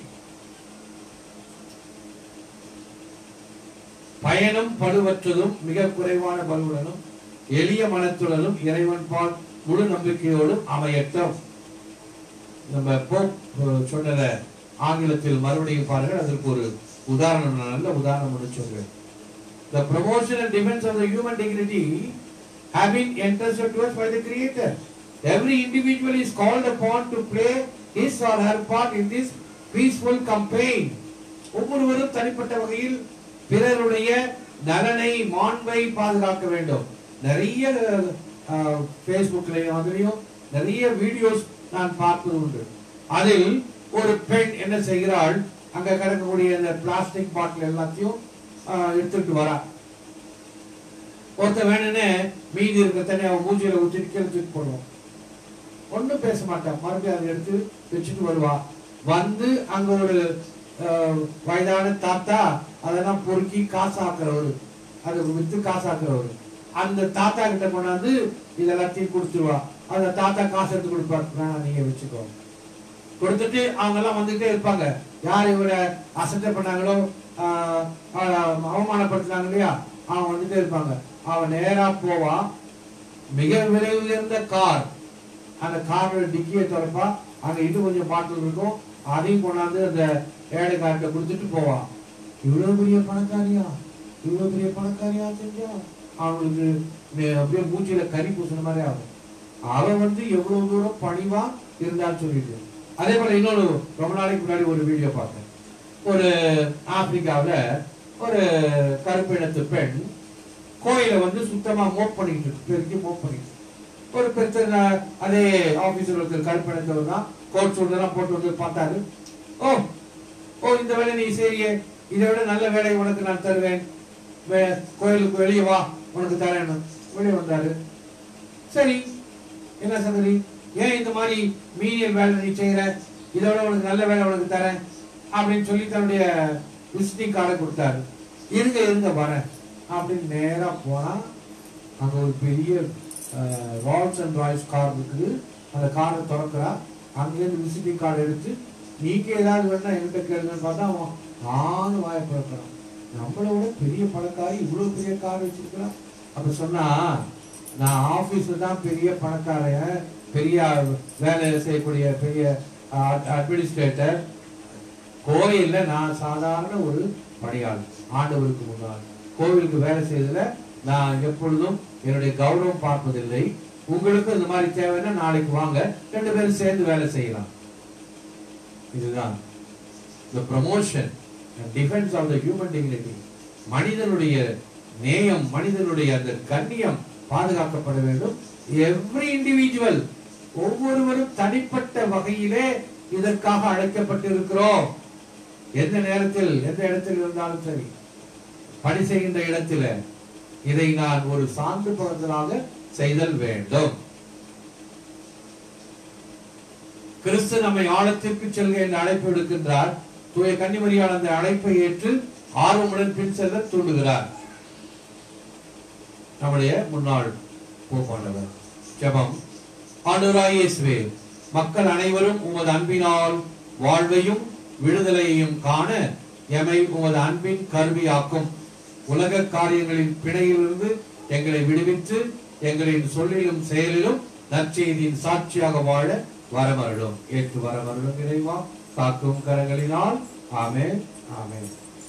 பயணம் பழுவற்றதும் மிக குறைவான பலுவுடனும் எளிய மனத்துடனும் இறைவன் பால் முழு நம்பிக்கையோடும் அமையட்டும் நம்ம Pope சொன்னத ஆங்கிலத்தில் மறுபடியும் பாருங்கள் அதற்கு ஒரு உதாரணம் நான் நல்ல உதாரணம் ஒன்று சொல்றேன் The promotion and defense of the human dignity have been entrusted to us by the Creator. Every individual is called upon to play his or her part in this peaceful campaign. ஒவ்வொருவரும் தனிப்பட்ட வகையில் பிறருடைய நலனை மாண்பை பாதுகாக்க வேண்டும் நிறைய ஃபேஸ்புக்லையும் அதுலயும் நிறைய வீடியோஸ் நான் பார்ப்பது உண்டு அதில் ஒரு பெண் என்ன செய்கிறாள் அங்க கிடக்கக்கூடிய அந்த பிளாஸ்டிக் பாட்டில் எல்லாத்தையும் ஆஹ், எடுத்துட்டு வரா ஒருத்தன் வேணும்னு மீதி இருக்க தண்ணி அவன் மூஞ்சியில ஊற்றிட்டு கீழே தூக்கி போடுவான் ஒண்ணும் பேச மாட்டான் மறுபடியும் அதை எடுத்து வச்சுட்டு வருவா வந்து அங்க ஒரு ஆஹ், வயதான தாத்தா அதெல்லாம் பொறுக்கி காசு ஆக்குறவரு அது வித்து காசு ஆக்குறவரு அந்த தாத்தா கிட்ட கொண்டாந்து இதெல்லாத்தையும் கொடுத்துருவா அந்த தாத்தா காசு எடுத்து கொடுப்பாரு வேணாம் நீங்க வச்சுக்கோ கொடுத்துட்டு அவங்க எல்லாம் வந்துகிட்டே இருப்பாங்க யார் இவரை அசட்டை பண்ணாங்களோ ஆஹ், ஆஹ், அவமானப்படுத்தினாங்க இல்லையா அவன் வந்துட்டே இருப்பாங்க அவன் நேரா போவான் மிக விலை உயர்ந்த கார் அந்த காரோட டிக்கியை திறப்பா அங்க இன்னும் கொஞ்சம் பாட்டில் இருக்கும் அதையும் கொண்டாந்து அந்த ஏழைக்கார்ட்ட கொடுத்துட்டு போவான் இவ்வளவு பெரிய பணக்காரியா இவ்வளவு பெரிய பணக்காரியா செஞ்சா அவங்களுக்கு மே- அப்படியே மூச்சில கறி பூசின மாதிரி ஆகும் அவன் வந்து எவ்வளவு தூரம் பணிவா இருந்தான்னு சொல்லிட்டு அதே போல இன்னொரு ரொம்ப நாளைக்கு முன்னாடி ஒரு வீடியோ பார்த்தேன் ஒரு ஆப்பிரிக்காவுல ஒரு கருப்பு இனத்து பெண் கோயிலை வந்து சுத்தமா மோப் பண்ணிக்கிட்டு இருக்கு பெருக்கி மோப் பண்ணிக்கிட்டு இருக்கு. ஒரு பெருத்தர் அதே ஆபீசர் ஒருத்தர் கருப்பு இனத்தவர் தான் கோட் சூழ்நிலாம் போட்டு வந்து பார்த்தாரு ஓ ஓ இந்த வேலை நீ செய்றியே இதை விட நல்ல வேலை உனக்கு நான் தருவேன் வே- கோயிலுக்கு வெளியே வா உனக்கு தரேன்னு வெளியே வந்தாரு சரி என்ன சங்கரி ஏன் இந்த மாதிரி மீனியல் வேலை நீ செய்யற இதை விட உனக்கு நல்ல வேலை உனக்கு தரேன் அப்படின்னு சொல்லி தன்னுடைய விசிட்டிங் கார்டை கொடுத்தாரு இருங்க இருங்க வரேன் அப்படின்னு நேரா போனா அங்க ஒரு பெரிய ரால்ஸ் அண்ட் ராய்ஸ் கார் இருக்குது அந்த காரை திறக்கிறா அங்கேருந்து விசிட்டிங் கார்டு எடுத்து நீங்க ஏதாவது வேணா என்கிட்ட கேளுங்கன்னு பார்த்தா அவன் நானும் வாய பிறக்கிறான் நம்மளை விட பெரிய பணக்காரி இவ்வளவு பெரிய கார் வச்சிருக்கிறான் அப்ப சொன்னா நான் ஆபீஸ்ல தான் பெரிய பணக்காரன் பெரிய வேலை செய்யக்கூடிய பெரிய அட்மினிஸ்ட்ரேட்டர் கோயில்ல நான் சாதாரண ஒரு பணியாளர் ஆண்டவருக்கு முன்னால் கோவிலுக்கு வேலை செய்யறதுல நான் எப்பொழுதும் என்னுடைய கௌரவம் பார்ப்பதில்லை உங்களுக்கு இந்த மாதிரி தேவைன்னா நாளைக்கு வாங்க ரெண்டு பேரும் சேர்ந்து வேலை செய்யலாம் இதுதான் the promotion and defense of the human dignity மனிதனுடைய நேயம் மனிதனுடைய அந்த கண்ணியம் பாதுகாக்கப்பட வேண்டும் எவ்ரி இண்டிவிஜுவல் ஒவ்வொருவரும் தனிப்பட்ட வகையிலே இதற்காக அழைக்கப்பட்டிருக்கிறோம் எந்த நேரத்தில் எந்த இடத்தில் இருந்தாலும் சரி பணி செய்கின்ற இடத்துல இதை நான் ஒரு சான்று பகத்தலாக செய்தல் வேண்டும் கிறிஸ்து நம்மை ஆழத்திற்கு செல்க என்று அழைப்பு விடுக்கின்றார் தூய கன்னிமரியால் அந்த அழைப்பை ஏற்று ஆர்வமுடன் பின் செல்ல தூண்டுகிறார் நம்முடைய முன்னாள் போப்பாண்டவர் ஜெபம் ஆண்டவராய் இயேசுவே மக்கள் அனைவரும் உமது அன்பினால் வாழ்வையும் விடுதலையையும் காண எமை உமது அன்பின் கருவியாக்கும் உலக காரியங்களின் பிணையிலிருந்து எங்களை விடுவித்து எங்களின் சொல்லிலும் செயலிலும் நற்செய்தியின் சாட்சியாக வாழ வரமருளும் ஏற்று வரமருளும் இறைவா காக்கும் கரங்களினால் ஆமென் ஆமென்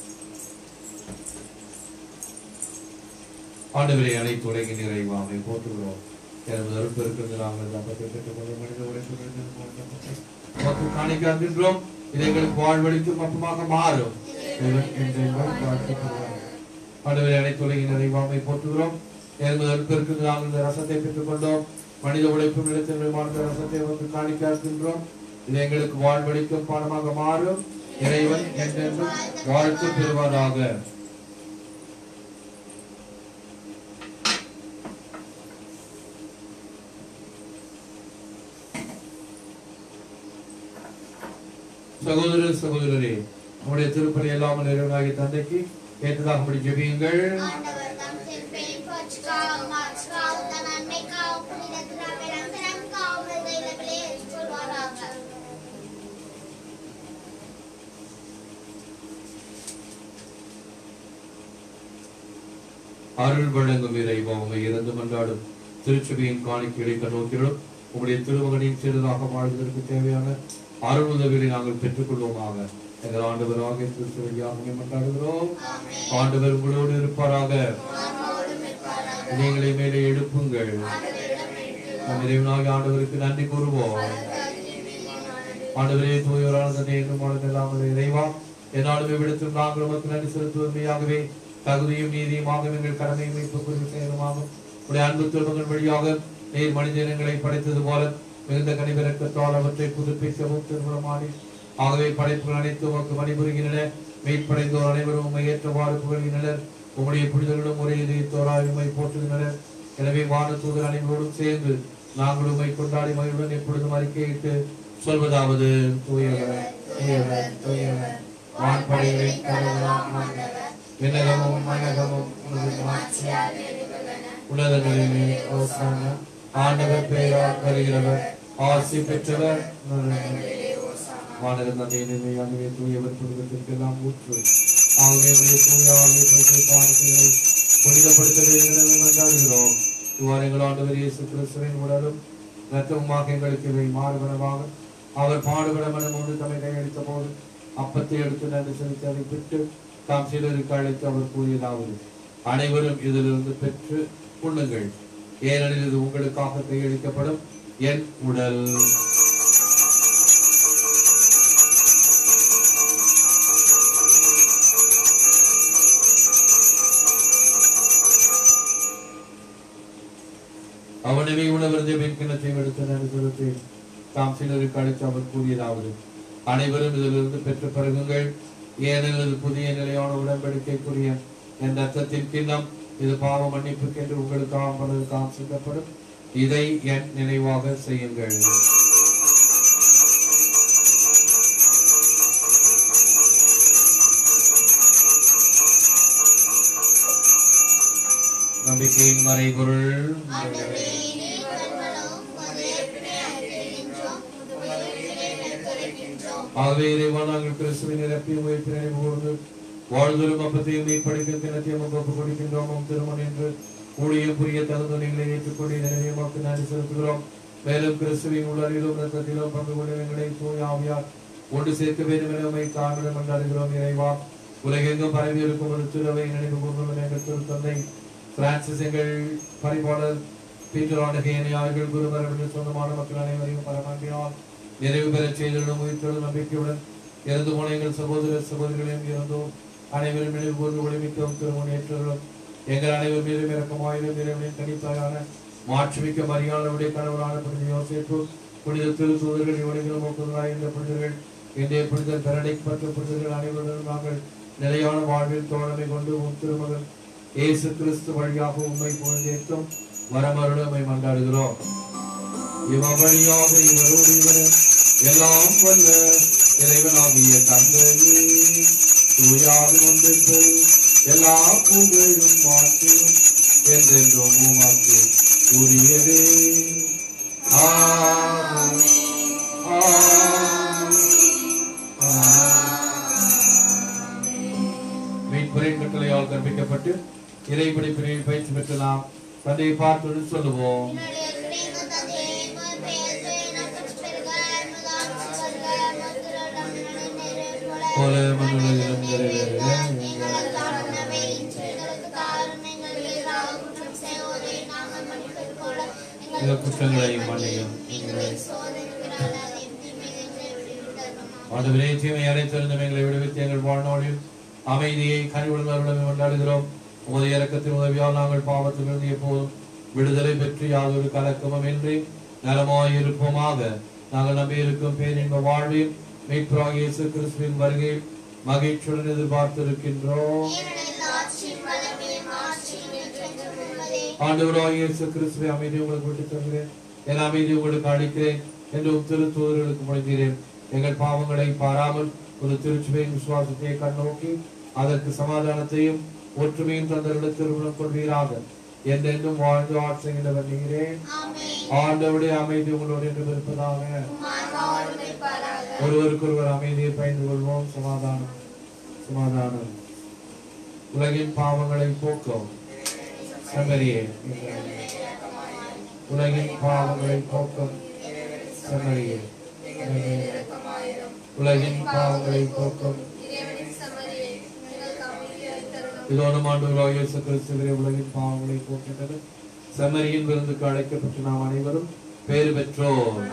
ஆண்டவரை அனைத்து உலகின் நிறைவாமை போற்றுகிறோம் எனது அருட்பெருக்கிறது நாங்கள் அப்பத்தை பெற்றுக்கொள்ள மனித உழைப்பு காணிக்காக்கின்றோம் இது எங்களுக்கு வாழ்வழிக்கும் மொத்தமாக மாறும் தேவன் என்றென்றும் வாழ்த்துக்கிறார். ஆண்டவரை அனைத்து உலகின் நிறைவாமை போற்றுகிறோம் எனது அருட்பெருக்கிறது நாங்கள் இந்த ரசத்தை பெற்றுக்கொண்டோம் மனித உழைப்பும் இடத்தில் நிர்மாண ரசத்தை வந்து காணிக்காக்கின்றோம் இது எங்களுக்கு வாழ்வழிக்கும் பாடமாக மாறும் இறைவன் என்றென்றும் வாழ்த்து பெறுவாராக சகோதர சகோதரரே உங்களுடைய திருப்பலி எல்லாம் நிறைவாகிய தந்தைக்கு ஏற்றதாகும்படி ஜெபியுங்கள் ஆண்டவர் தம் திருப்பெயரின் புகழ்ச்சிக்காகவும் மாட்சிக்காகவும் தன் நன்மைக்காகவும் புனிதத்தினால் நிரந்தரமுக்காகவும் இந்த இல்லங்களே ஏற்றுக்கொள்வாராக. அருள் வழங்கும் இறைவா உமை இறந்து மன்றாடும் திருச்சபையின் காணிக்கைகளை கண்ணோக்கிடும் உங்களுடைய திருமகனின் சிறிதாக வாழ்வதற்கு தேவையான அருள் உதவிகளை நாங்கள் பெற்றுக்கொள்வோமாக எங்கள் ஆண்டவராக திருச்சபையாக மன்றாடுகிறோம் ஆண்டவர் உங்களோடு இருப்பாராக நீங்களை மேலே எழுப்புங்கள் நம் இறைவனாகிய ஆண்டவருக்கு நன்றி கூறுவோம் ஆண்டவரே தூயோரான தந்தை என்றும் வாழ்ந்து இல்லாமல் இறைவா என்னாலுமே விடுத்தும் நாங்கள் உமக்கு நன்றி செலுத்துவதையாகவே தகுதியும் நீதியுமாக எங்கள் கடமையும் மீட்பு குறித்து செயலுமாகும் உடைய அன்பு திருமகன் வழியாக நீர் மனிதனங்களை படைத்தது போல மிகுந்த கனிவிறக்கத்தால் அவற்றை புதுப்பிக்கவும் திருமணமாடி ஆகவே படைப்புகள் அனைத்து உமக்கு பணிபுரிகின்றன மீட்படைந்தோர் அனைவரும் உண்மை ஏற்றவாறு புகழ்கின்றனர் உம்முடைய புனிதர்களும் ஒரே இதயத்தோராய் உண்மை போற்றுகின்றனர் எனவே வான தூதர் அனைவரோடும் சேர்ந்து நாங்கள் உண்மை கொண்டாடி மகிழ்வுடன் எப்பொழுதும் அறிக்கையிட்டு சொல்வதாவது தூயவர் தூயவர் தூயவர் வான்படைகளின் கடவுளாம் ஆண்டவர் விண்ணகமும் மன்னகமும் உமது மாட்சியால் உலகங்களிலே ஓசானா ஆண்டவர் பெயரால் வருகிறவர் ஆசி பெற்றவர் வானகர் நதையிலே ஆகவே தூயவர் புனிதத்திற்கெல்லாம் ஊற்று ஆகவே உடைய தூய ஆகிய காணிக்கைகளை புனிதப்படுத்த வேண்டும் என கொண்டாடுகிறோம் இவ்வாறு எங்கள் ஆண்டவர் இயேசு கிறிஸ்துவின் உடலும் இரத்தமுமாக எங்களுக்கு இவை மாறுபடமாக அவர் பாடுபட மனமோடு தம்மை கையளித்த போது அப்பத்தை எடுத்து நன்றி செலுத்தி அதை பெற்று தாம் சிலருக்கு அழைத்து அவர் கூறியதாவது அனைவரும் இதிலிருந்து பெற்று உண்ணுங்கள் ஏனெனில் இது உங்களுக்காக கையளிக்கப்படும் என் உடல் அவனவே உணவருந்தை வெண்கிணத்தையும் எடுத்து நன்றி செலுத்தி தாம் சிலருக்கு அழைத்து அவர் கூறியதாவது அனைவரும் இதிலிருந்து பெற்று பருகுங்கள் ஏனெனில் இது புதிய நிலையான உடன்படிக்கைக்குரிய என் ரத்தத்தின் கிண்ணம் இது பாவ மன்னிப்புக்கு என்று உங்களுக்காக பலருக்காக சிந்தப்படும் இதை என் நினைவாக செய்யுங்கள் நம்பிக்கையின் மறைபொருள் ஆண்டவரே, நீர் வருமளவும் உமது ஏற்பினை அறிக்கையின்றோம், உமது உயிர்ப்பினை நினைத்துரைக்கின்றோம். ஆகவே இறைவா நாங்கள் கிறிஸ்துவின் நிரப்பி உயிர்ப்பினை கூர்ந்து வாழ்தலும் அப்பத்தையும் மீட்படைக்கும் தினத்தையும் ஒப்பு கொடுக்கின்றோம் உம் திருமணம் என்று ஊழியம் புரிய தகுந்த நீங்களை ஏற்றுக்கொண்டு எனவே மக்கள் நன்றி செலுத்துகிறோம் மேலும் கிறிஸ்துவின் உடலிலும் ரத்தத்திலும் பங்கு கொண்டு எங்களை தூய் ஆவியார் ஒன்று சேர்க்க வேண்டும் என உண்மை காரணம் கொண்டாடுகிறோம் இறைவா உலகெங்கும் பரவி இருக்கும் ஒரு திருவை நினைவு கூர்ந்துள்ள எங்கள் திருத்தந்தை பிரான்சிஸ் எங்கள் பரிபாளர் பீட்டர் ஆண்டகையனை ஆய்கள் குருவரவர்கள் சொந்தமான மக்கள் அனைவரையும் பரமாண்டினால் நிறைவு பெறச் செய்துள்ள உயிர்த்தெழும் நம்பிக்கையுடன் இறந்து போன எங்கள் சகோதர சகோதரிகளையும் இறந்தோம் அனைவரும் நினைவு கூர்ந்து ஒளிமிக்கவும் திருமணேற்றர்களும் எங்கள் அனைவர் மீதும் இறக்கமாயிரும் இறைவனின் கணிப்பாயான மாட்சிமிக்க மரியாதையுடைய கணவரான புனித யோசேப்பு புனித திரு தூதர்கள் இவர்களும் ஒப்புதலாய் இந்த புனிதர்கள் இன்றைய புனிதர் பெரடிக் மற்றும் புனிதர்கள் அனைவருடன் நாங்கள் நிலையான வாழ்வில் தோழமை கொண்டு உன் திருமகன் இயேசு கிறிஸ்து வழியாக உண்மை புகழ்ந்தேற்றும் வரமருடமை மன்றாடுகிறோம் இவழியாக இவரோடு இவரும் எல்லாம் வல்ல இறைவனாகிய தந்தையே தூயாவி ஒன்றிற்கு எல்லா புகழும் மாற்றியும் என்றென்றும் உமாக்கு உரியவே ஆமென். ஆமென். மீட்பரின் கட்டளையால் கற்பிக்கப்பட்டு இறைப்படிப்பினில் பயிற்சி பெற்று நாம் தந்தையை பார்த்து சொல்லுவோம் என்னுடைய கிரீம தந்தையே, உமது பெயர் தூயனப்பட்டு பெருக, உமது ஆட்சி வருக, உமது திருவுளம் விண்ணுலகில் நிறைவேறுவது போல போல மண்ணுலகிலும் நிறைவேறுக. நிறைவேறுக. எங்களுக்கான உணவை இன்று எங்களுக்கு தாரும். எங்களுக்கு எதிராக குற்றம் செய்வோரை நாங்கள் மன்னிப்பது போல எங்கள் எங்கள் குற்றங்களை மன்னியும். எங்களை சோதனைக்கு விடாதேயும் தீமையிலிருந்து விடுவித்தருளும். ஆண்டவரே தீமை அனைத்திருந்தும் எங்களை விடுவித்து எங்கள் வாழ்நாளில் அமைதியை கனிவுடன் கொண்டாடுகிறோம் உமது இறக்கத்தின் உதவியால் நாங்கள் பாவத்திலிருந்து எப்போதும் விடுதலை பெற்று யாதொரு கலக்கமும் இன்றி நலமாய் இருப்போமாக நாங்கள் நம்பியிருக்கும் பேரின்ப வாழ்வில் மீட்பராக இயேசு கிறிஸ்துவின் வருகையில் மகிழ்ச்சியுடன் எதிர்பார்த்திருக்கின்றோம் ஏனெனில் ஆட்சியும் வல்லமையும் ஆட்சியும் என்றென்றும் உள்ளதே. ஆண்டவராக இயேசு கிறிஸ்துவை அமைதி உங்களுக்கு விட்டு தருகிறேன் என் அமைதி உங்களுக்கு அளிக்கிறேன் என்று திருத்தூதர்களுக்கு முடிந்தீரேன் எங்கள் பாவங்களை பாராமல் ஒரு திருச்சுவையின் விசுவாசத்தை கண்ணோக்கி அதற்கு சமாதானத்தையும் ஒற்றுமையும் தந்தர்களுக்கு திருமணம் கொள்வீராக என்றென்றும் வாழ்ந்து ஆட்சிகின்றவர் நீரேன் ஆமென். ஆண்டவருடைய அமைதி உங்களோடு என்று இருப்பதாக ஆண்டவரும் இருப்பாராக. ஒருவருக்கொருவர் அமைதியை பயந்து கொள்வோம் சமாதானம் சமாதானம் உலகின் பாவங்களை போக்கும் செம்மறியே உலகின் பாவங்களை போக்கும் செம்மறியே உலகின் பாவங்களை போக்கும் இதோடும் ஆண்டவராக இயேசு கிறிஸ்துவிலே உலகின் பாவங்களை போக்கின்றது செம்மறியின் விருந்துக்கு அழைக்கப்பட்டு நாம் அனைவரும் பேறு பெற்றோர்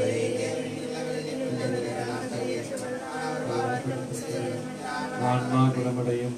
ஆன்மா குணமடையும்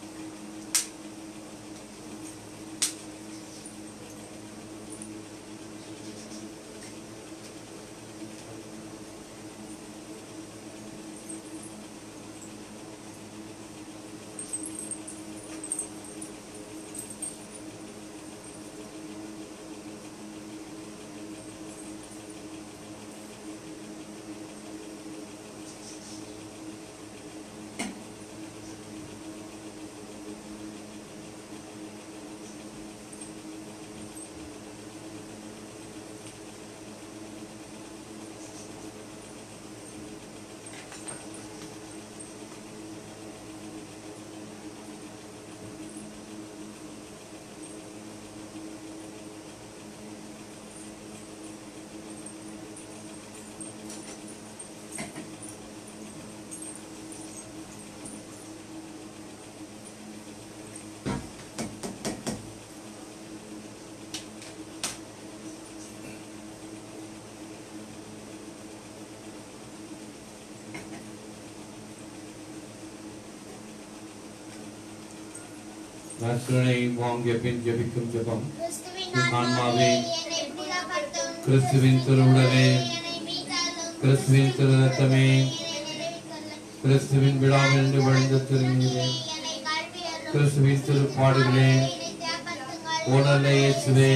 நற்கருணை வாங்கிய பின் ஜெபிக்கும் ஜெபம் கிறிஸ்துவின் ஆன்மாவே, ஆன்மாவே, என்னை புனிதப்படுத்தும். கிறிஸ்துவின் திருவுடலே என்னை மீட்டருளும். கிறிஸ்துவின் திரு ரத்தமே என்னை நிறைவேற்றலும். கிறிஸ்துவின் விழாவிலிருந்து வழிந்த திருநீரே என்னை கல்வியருளும். கிறிஸ்துவின் திருப்பாடுகளே என்னை தியாகப்படுத்துங்கள். ஓனல்ல இயேசுவே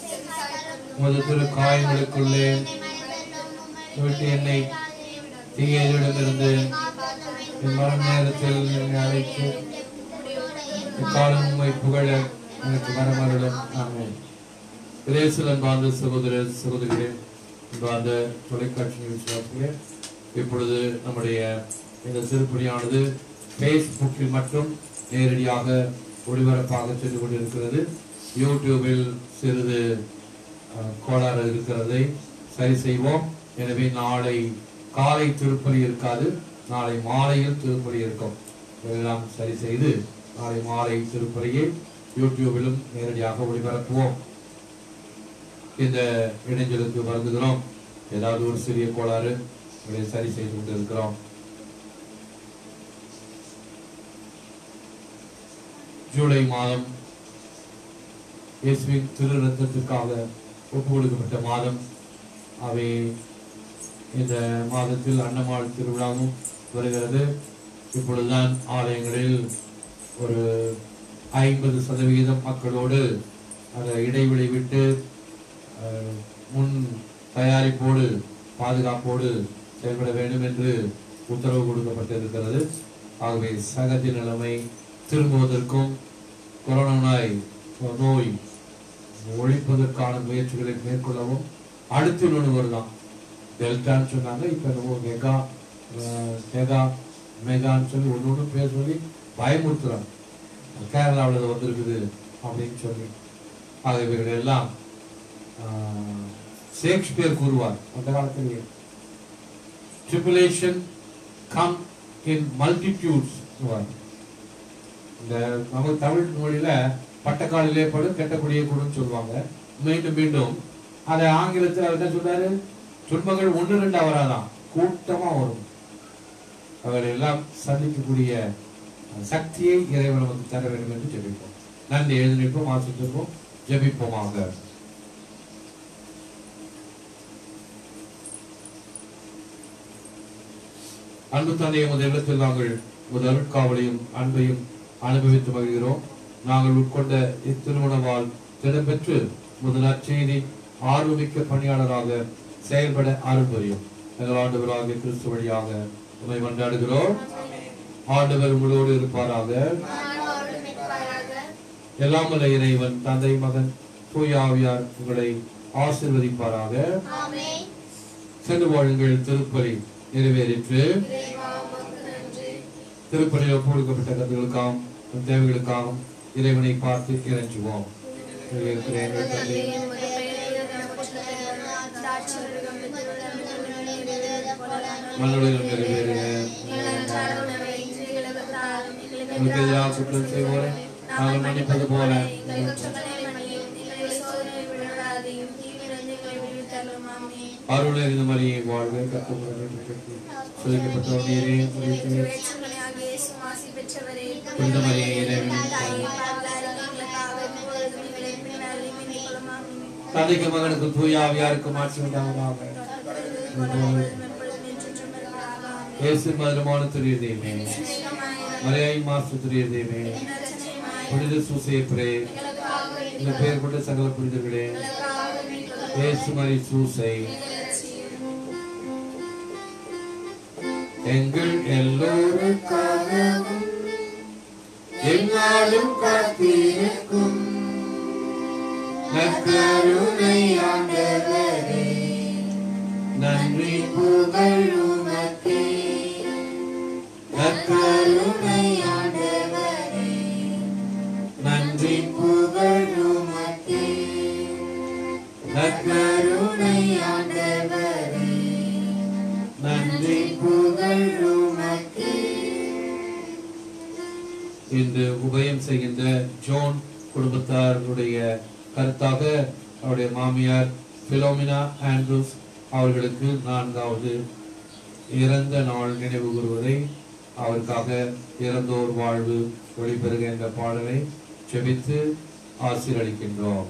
உமது திரு காயங்களுக்குள்ளே என்னை மனிதனும் உம்மை விட்டு என்னை தீயதிடமிருந்து காப்பாற்றும். என் மரண நேரத்தில் என்னை அழைத்து இக்காலம் உம்மை புகழ எனக்கு வரமருளும் ஆமென் பிரேசில் அன்பார்ந்த சகோதர சகோதரிகளே அன்பார்ந்த தொலைக்காட்சி விசுவாசிகளே இப்பொழுது நம்முடைய இந்த சிறுபடியானது ஃபேஸ்புக்கில் மட்டும் நேரடியாக ஒளிபரப்பாக சென்று கொண்டிருக்கிறது யூடியூபில் சிறிது அஹ், கோளாறு இருக்கிறதை சரி செய்வோம் எனவே நாளை காலை திருப்பலி இருக்காது நாளை மாலையில் திருப்பலி இருக்கும் இதெல்லாம் சரி செய்து நாளை மாலை திருப்பலியை யூடியூபிலும் நேரடியாக ஒளிபரப்புவோம் இந்த இடைஞ்சலுக்கு வருந்துகிறோம் ஏதாவது ஒரு சிறிய கோளாறு இதை சரி செய்து கொண்டிருக்கிறோம் ஜூலை மாதம் இயேசுவின் திரு ரத்தத்திற்காக ஒப்பு கொடுக்கப்பட்ட மாதம் அவை இந்த மாதத்தில் அன்னமாள் திருவிழாவும் வருகிறது இப்பொழுதுதான் ஆலயங்களில் ஒரு ஐம்பது சதவிகிதம் மக்களோடு அந்த இடைவெளி விட்டு அஹ், முன் தயாரிப்போடு பாதுகாப்போடு செயல்பட வேண்டும் என்று உத்தரவு கொடுக்கப்பட்டிருக்கிறது ஆகவே சகஜ நிலைமை திரும்புவதற்கும் கொரோனா நோய் நோய் ஒழிப்பதற்கான முயற்சிகளை மேற்கொள்ளவும் அடுத்து இன்னொன்று வருதான் டெல்டான்னு சொன்னாங்க இப்போ என்னமோ மெகா அஹ், மெகா மெகான்னு சொல்லி ஒன்று ஒன்று பேர் சொல்லி பயமுறுத்துறாங்க கேரளாவில் இது வந்திருக்குது அப்படின்னு சொல்லி ஆக இவர்கள் எல்லாம் ஆஹ், ஷேக்ஸ்பியர் கூறுவார் அந்த காலத்திலேயே tribulation கம் இன் மல்டிடியூட்ஸ் இந்த நம்ம தமிழ் மொழியில பட்டக்காலிலே படு கெட்டக்குடியே கூடும் சொல்லுவாங்க மீண்டும் மீண்டும் அதை ஆங்கிலத்தில் அவர் என்ன சொல்றாரு துன்பங்கள் ஒன்று ரெண்டு வராதான் கூட்டமா வரும் அவர் எல்லாம் சந்திக்கக்கூடிய சக்தியை இறைவன் நமக்கு தர வேண்டும் என்று ஜெபிப்போம் நன்றி எழுந்திருப்போம் ஆசித்திருப்போம் ஜெபிப்போமாக அன்பு தந்தையை உமது இல்லத்தில் நாங்கள் உமது அருட்காவலையும் அன்பையும் அனுபவித்து மகிழ்கிறோம் நாங்கள் உட்கொண்ட இத்திருமணவால் திடம்பெற்று உமது நற்செய்தி ஆர்வமிக்க பணியாளராக செயல்பட அருள் புரியும் எங்கள் ஆண்டவராகிய கிறிஸ்து வழியாக உண்மை கொண்டாடுகிறோம் ஆண்டவர் உங்களோடு இருப்பாராக ஆண்டவரோடு நிற்பாராக. எல்லாம் வல்ல இறைவன் தந்தை மகன் தூய ஆவியார் உங்களை ஆசீர்வதிப்பாராக ஆமென். சென்று வாழுங்கள் திருப்பலி நிறைவேறிற்று இறைவா, உமக்கு நன்றி. திருப்பலியில் ஒப்புக்கொடுக்கப்பட்ட கருத்துகளுக்காகவும் உன் தேவைகளுக்காகவும் இறைவனை பார்த்து இறைஞ்சுவோம் இருக்கிற எங்கள் தந்தை, உமது பெயரை போற்றுதல், தாட்சியுடன் பெற்றுள்ள போல மண்ணுலகில் நிறைவேறுக எங்கள் அன்றாட உணவை இன்று எங்களுக்கு தாரும். எங்களுக்கு உங்களுக்கு எதிராக குற்றம் செய்வோரை நாங்கள் மன்னிப்பது போல எங்கள் குற்றங்களை மன்னியும். எங்களை சோதனையில் விழாதையும் தீவிலிருந்து எங்களை விடுவித்தருளும். ஆமென். அருள் அறிந்த மரியை வாழ்க கற்றுக்கொள்ள சொல்லிக்கப்பட்ட நீரே முடித்து வேற்றுமையாகிய இயேசு ஆசி பெற்றவரே புனித மரியே இறைவனின் தாயே, பாவலாய் எங்களுக்காக இப்பொழுதும் எங்கள் இறப்பின் வேளையிலும் வேண்டிக் கொள்ளும். ஆமென். தந்தைக்கு மகனுக்கு தூய ஆவியாருக்கு மாற்றி உண்டாவதாக இயேசு மதுரமான துரிய தெய்வமே மலையாய் மாசு துரிய தெய்வமே புனித சூசையப்பரே இந்த பெயர் கொண்ட சகல புனிதர்களே இயேசு மரி சூசை எங்கள் எல்லோருக்காகவும் என்னாலும் காத்திருக்கும் நற்கருணை ஆண்டவரே நன்றி புகழ் உமக்கே நற்கருணை ஆண்டவரே நன்றி புகழ் உமக்கே நற்கருணை ஆண்டவரே நன்றி புகழ் உமக்கே இன்று உபயம் செய்கின்ற ஜோன் குடும்பத்தாருடைய கருத்தாக அவருடைய மாமியார் பிலோமினா ஆண்ட்ரூஸ் அவர்களுக்கு நான்காவது இறந்த நாள் நினைவு கூறுவதை அவருக்காக இறந்தோர் வாழ்வு ஒளிபெறுக என்ற பாடலை செபித்து ஆசீர்வதிக்கின்றோம்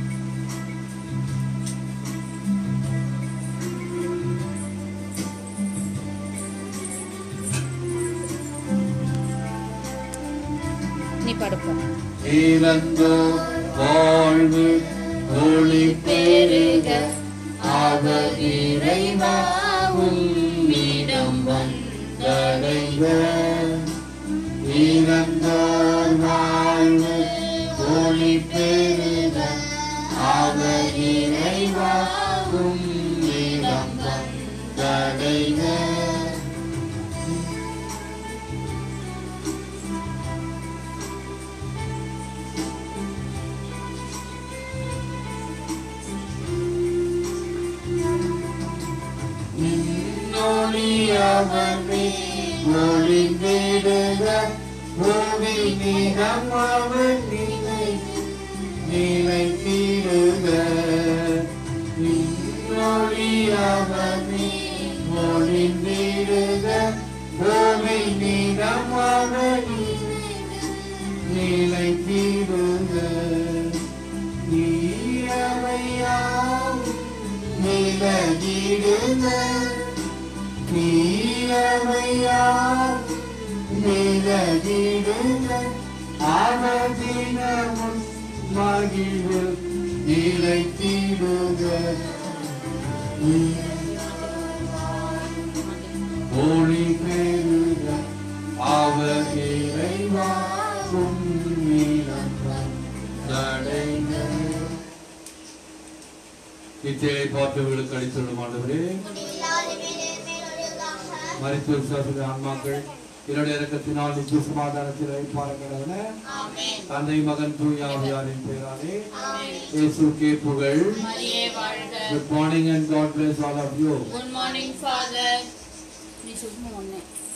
நீ படுப்பா இறந்தோர் வாழ்வு ஒளி பெருக அவர் இறைவா உம்மிடம் வந்தடைக இறந்தோர் வாழ்வு ஒளி பெருக அவர் இறைவா உம்மிடம் வந்தடைக நொடியவனே ஒளிந்திடுக பூமி நிறம் அவன் நிலை நிலைத்திடுக நொடியவனே ஒளிந்திடுக பூமி நிறம் அவன் நிலைத்திடுக நீரவையாம் நிலகிடுங்க நீரமையார் நிலவிடுங்க அவதினமும் மகிழில் நிலைத்திடுக ஒளி பெருக அவர் இறைவாக்கும் நடைங்க இச்சையை பார்த்தவர்களுக்கு அளித்துள்ள ஆண்டவரே முடிவில்லாத மேலே மேலொழியதாக மறித்து விசுவாசிக்கிற ஆன்மாக்கள் என்னுடைய இறக்கத்தினால் நிச்சய சமாதானத்தில் வைப்பாருங்கிறவன ஆமென் தந்தை மகன் தூயாவியாரின் பெயராலே ஆமென் இயேசுக்கே புகழ் மரியே வாழ்க good morning and God bless all of you good morning father நீ சும்மா ஒன்று